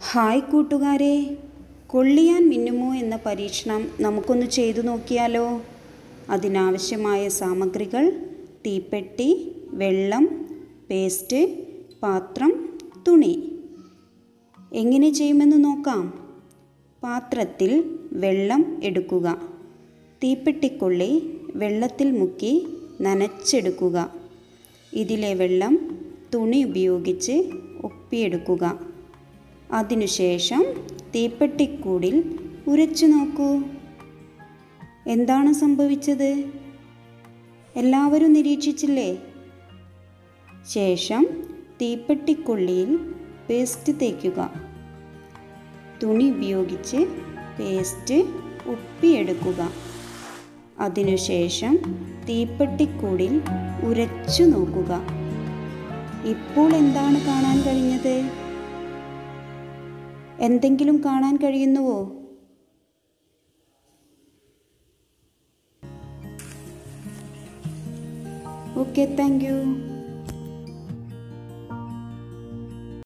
hi കൂട്ടുകാരെ കൊള്ളിയാൻ മിന്നുമോ എന്ന പരീക്ഷണം നമുക്കൊന്ന് ചെയ്തു നോക്കിയാലോ അതിനാവശ്യമായ സാമഗ്രികൾ തീപ്പെട്ടി വെള്ളം പേസ്റ്റ് പാത്രം തുണി എങ്ങനെ ചെയ്യുമെന്ന് നോക്കാം പാത്രത്തിൽ വെള്ളം എടുക്കുക തീപ്പെട്ടിക്കൊള്ളി വെള്ളത്തിൽ മുക്കി നനച്ചെടുക്കുക ഇതിലെ വെള്ളം തുണി ഉപയോഗിച്ച് ഒപ്പിയെടുക്കുക അതിനുശേഷം തീപ്പെട്ടിക്കൂടിൽ ഉരച്ചു നോക്കൂ എന്താണ് സംഭവിച്ചത് എല്ലാവരും നിരീക്ഷിച്ചില്ലേ ശേഷം തീപ്പെട്ടിക്കൊള്ളിയിൽ പേസ്റ്റ് തേക്കുക തുണി ഉപയോഗിച്ച് പേസ്റ്റ് ഒപ്പിയെടുക്കുക അതിനുശേഷം തീപ്പെട്ടിക്കൂടിൽ ഉരച്ചു നോക്കുക ഇപ്പോൾ എന്താണ് കാണാൻ കഴിഞ്ഞത് എന്തെങ്കിലും കാണാൻ കഴിയുന്നുവോ ഓക്കെ താങ്ക് യു